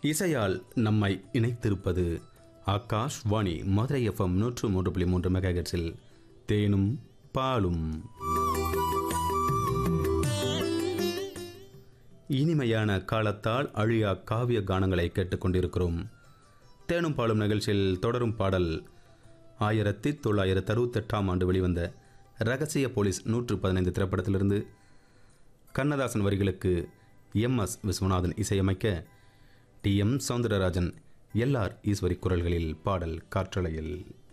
இசையால் நம்மை இணைத்திருப்பது ஆகாஷ் வாணி மதுரை எஃப்எம் நூற்று மூன்று புள்ளி மூன்று மெகாஹெட்ஸில் தேனும் பாலும் இனிமையான காலத்தால் அழியா காவிய கானங்களை கேட்டுக்கொண்டிருக்கிறோம் தேனும் பாலும் நிகழ்ச்சியில் தொடரும் பாடல் ஆயிரத்தி தொள்ளாயிரத்தி அறுபத்தெட்டாம் ஆண்டு வெளிவந்த ரகசிய போலீஸ் நூற்று பதினைந்து திரைப்படத்திலிருந்து கண்ணதாசன் வரிகளுக்கு எம் எஸ் விஸ்வநாதன் இசையமைக்க T M Soundararajan L R Eswari குரல்களில் பாடல் காற்றலையில்